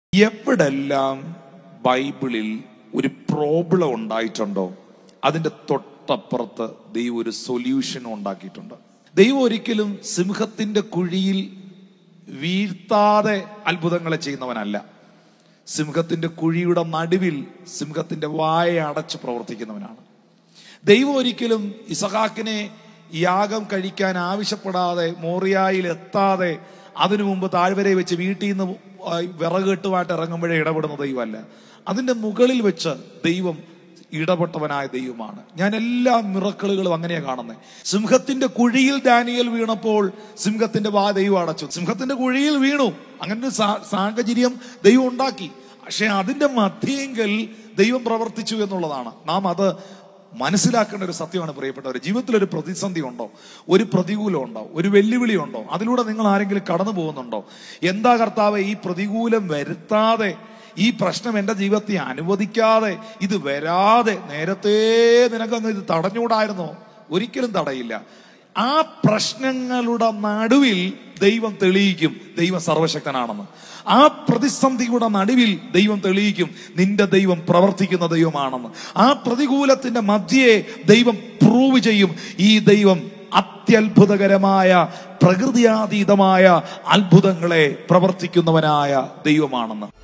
എവിടെല്ലാം ബൈബിളിൽ ഒരു പ്രോബ്ലം ഉണ്ടായിട്ടുണ്ടോ അതിന്റെ തൊട്ടപ്പുറത്ത് ദൈവം ഒരു സൊല്യൂഷനും ഉണ്ടാക്കിയിട്ടുണ്ട് ദൈവം ഒരിക്കലും സിംഹത്തിന്റെ കുഴിയിൽ വീഴ്ത്താതെ അത്ഭുതങ്ങളെ ചെയ്യുന്നവനല്ല സിംഹത്തിന്റെ കുഴിയുടെ നടുവിൽ സിംഹത്തിന്റെ വായ അടച്ച് പ്രവർത്തിക്കുന്നവനാണ് ദൈവം ഒരിക്കലും ഇസഹാക്കിനെ യാഗം കഴിക്കാൻ ആവശ്യപ്പെടാതെ മോറിയായിൽ എത്താതെ അതിനു മുമ്പ് താഴ്വരയിൽ വെച്ച് വീട്ടിൽ നിന്ന് വിറകെട്ടുമായിട്ട് ഇറങ്ങുമ്പോഴേ ഇടപെടുന്ന ദൈവമല്ല അതിന്റെ മുകളിൽ വെച്ച് ദൈവം ഇടപെട്ടവനായ ദൈവമാണ് ഞാൻ എല്ലാ മിറക്കളുകളും അങ്ങനെയാ കാണുന്നത് സിംഹത്തിന്റെ കുഴിയിൽ ദാനിയൽ വീണപ്പോൾ സിംഹത്തിന്റെ വാ ദൈവം അടച്ചു സിംഹത്തിന്റെ കുഴിയിൽ വീണു അങ്ങനെ ഒരു സാ- സാഹചര്യം ദൈവം ഉണ്ടാക്കി പക്ഷെ അതിന്റെ മധ്യെങ്കിൽ ദൈവം പ്രവർത്തിച്ചു എന്നുള്ളതാണ് നാം അത് മനസ്സിലാക്കേണ്ട ഒരു സത്യമാണ് പ്രിയപ്പെട്ടവർ ജീവിതത്തിൽ ഒരു പ്രതിസന്ധി ഉണ്ടോ ഒരു പ്രതികൂലം ഉണ്ടോ ഒരു വെല്ലുവിളി ഉണ്ടോ അതിലൂടെ നിങ്ങൾ ആരെങ്കിലും കടന്നു പോകുന്നുണ്ടോ എന്താ കർത്താവ് ഈ പ്രതികൂലം വരുത്താതെ ഈ പ്രശ്നം എന്റെ ജീവിതത്തെ അനുവദിക്കാതെ ഇത് വരാതെ നേരത്തെ നിനക്കങ്ങ് ഇത് തടഞ്ഞുകൂടായിരുന്നോ ഒരിക്കലും തടയില്ല ആ പ്രശ്നങ്ങളുടെ നടുവിൽ ദൈവം തെളിയിക്കും ദൈവം സർവശക്തനാണെന്ന് ആ പ്രതിസന്ധിയുടെ നടുവിൽ ദൈവം തെളിയിക്കും നിന്റെ ദൈവം പ്രവർത്തിക്കുന്ന ദൈവമാണെന്ന് ആ പ്രതികൂലത്തിന്റെ മധ്യയെ ദൈവം പ്രൂവ് ചെയ്യും ഈ ദൈവം അത്യത്ഭുതകരമായ പ്രകൃതിയാതീതമായ അത്ഭുതങ്ങളെ പ്രവർത്തിക്കുന്നവനായ ദൈവമാണെന്ന്